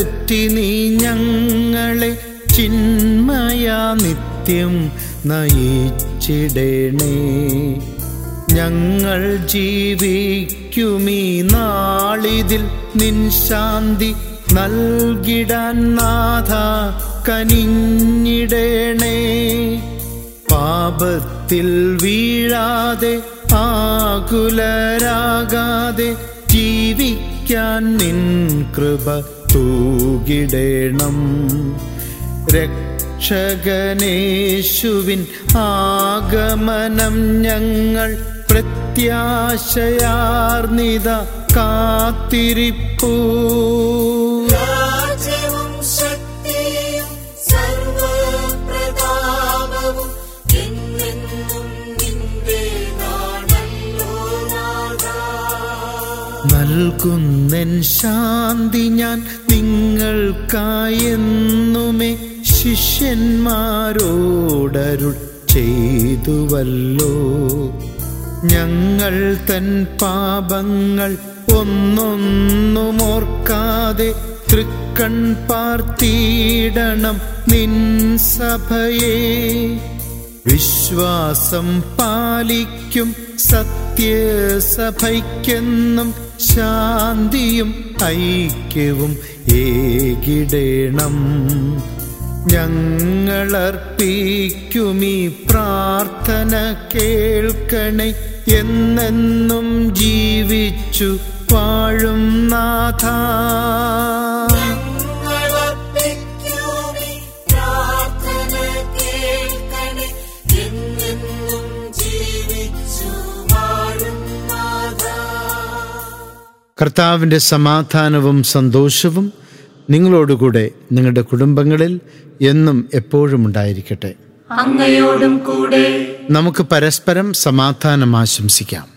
വരുത്തി നീ ഞങ്ങളെ ചിന്മയ നിത്യം നയിച്ചിടണേ ഞങ്ങൾ ജീവിക്കുമീ നാളിതിൽ നിൻ ശാന്തി നൽകിടാൻ നാഥ കനിഞ്ഞിടണേ പാപത്തിൽ വീഴാതെ ആകുലരാകാതെ ജീവിക്കാൻ നിൻ കൃപ തൂകിടണം രക്ഷകനേശുവിൻ ആഗമനം ഞങ്ങൾ പ്രത്യാശയാർന്നിത കാത്തിരിപ്പൂ രാജ്യവും ശക്തിയും സർവപ്രതാപവും എന്നെന്നും നിന്റേതാണല്ലോ നാഥാ നൽകുന്നെൻ ശാന്തി ഞാൻ നിങ്ങൾക്കായെന്നുമേ ശിഷ്യന്മാരോടരുൾ ചെയ്തുവല്ലോ ഞങ്ങൾ തൻ പാപങ്ങൾ ഒന്നൊന്നും ഓർക്കാതെ തൃക്കൺ പാർത്തിയിടണം നിൻ സഭയെ വിശ്വാസം പാലിക്കും സത്യസഭയ്ക്കെന്നും ശാന്തിയും ഐക്യവും ഏകിടേണം ഞങ്ങളർപ്പിക്കുമീ പ്രാർത്ഥന കേൾക്കണേ എന്നെന്നും ജീവിച്ചു വാഴും നാഥ ഞങ്ങളർപ്പിക്കുമീ പ്രാർത്ഥന കേൾക്കണേ എന്നെന്നും ജീവിച്ചു വാഴും നാഥാ കർത്താവിൻ്റെ സമാധാനവും സന്തോഷവും നിങ്ങളോടുകൂടെ നിങ്ങളുടെ കുടുംബങ്ങളിൽ എന്നും എപ്പോഴും ഉണ്ടായിരിക്കട്ടെ അങ്ങയോടും കൂടെ നമുക്ക് പരസ്പരം സമാധാനം ആശംസിക്കാം